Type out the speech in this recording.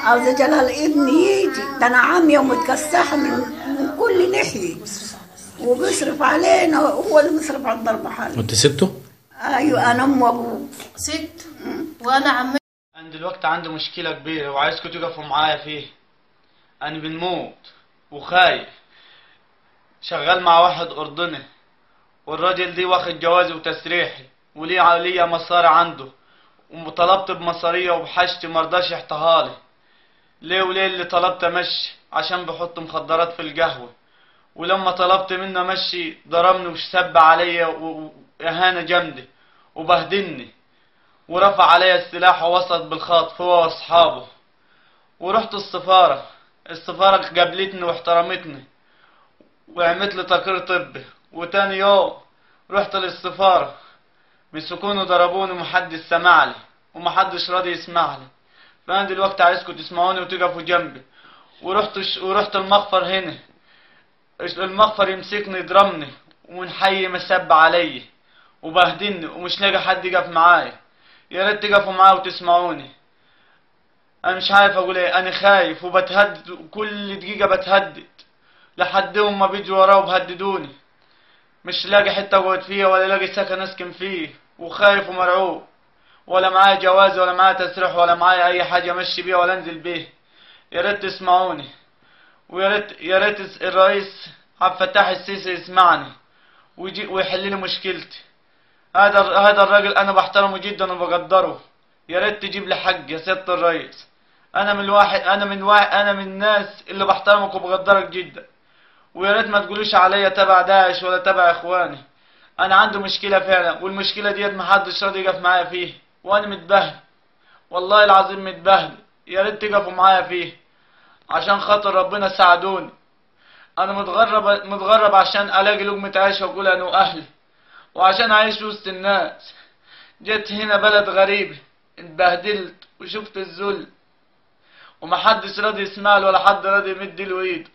عاوزة جلال ابني يجي ده أنا عمي ومتكسحة من, من كل ناحية وبيصرف علينا هو اللي بيصرف على الضرب حالي وانت سبته؟ أيوة أنا أم وأبوه ست وانا عمتي أنا دلوقتي عندي مشكلة كبيرة وعايزكم تقفوا معايا فيها أنا بنموت وخايف شغال مع واحد أردني والراجل دي واخد جوازي وتسريحي وليه عليا مصاري عنده وطلبت بمصارية وبحاجتي مرضاش يحتها لي ليه وليه اللي طلبت امشي عشان بحط مخدرات في القهوة ولما طلبت منه امشي ضربني وسب عليا و- واهانة جامدة وبهدلني ورفع عليا السلاح ووصل بالخطف هو واصحابه ورحت السفارة السفارة قابلتني واحترمتني وعملت لي تقرير طبي وتاني يوم رحت للسفارة مسكوني وضربوني ومحدش سمع لي ومحدش راضي يسمع لي فانا دلوقتي عايزكم تسمعوني وتقفوا جنبي ورحت ش... ورحت المخفر هنا المخفر يمسكني يضربني ومن حي مسب عليا وبهدلني ومش لاقي حد يقف معايا يا ريت تقفوا معايا وتسمعوني انا مش عارف اقول ايه انا خايف وبتهدد وكل دقيقة بتهدد لحدهم ما بيجوا ورايا وبهددوني مش لاقي حتة اقعد فيها ولا لاقي سكن اسكن فيه وخايف ومرعوب ولا معايا جواز ولا معايا تسريح ولا معايا اي حاجة امشي بيها ولا انزل بيها يا ريت تسمعوني ويا ريت يا ريت الرئيس عبد الفتاح السيسي يسمعني ويجي ويحل لي مشكلتي هذا هذا الراجل انا بحترمه جدا وبقدره يا ريت تجيب لي حق يا سيادة الرئيس انا من الواحد انا من واحد انا من الناس اللي بحترمك وبقدرك جدا ويا ريت ما تقولوش عليا تبع داعش ولا تبع اخواني انا عندي مشكله فعلا والمشكله ديت محدش راضي يقف معايا فيه وانا متبهدل والله العظيم متبهدل يا ريت تقفوا معايا فيه عشان خاطر ربنا ساعدوني انا متغرب متغرب عشان الاقي لقمه عيش واقول انا واهلي وعشان اعيش وسط الناس جيت هنا بلد غريب اتبهدلت وشفت الذل ومحدش راضي يسمع له ولا حد راضي يمد له ايده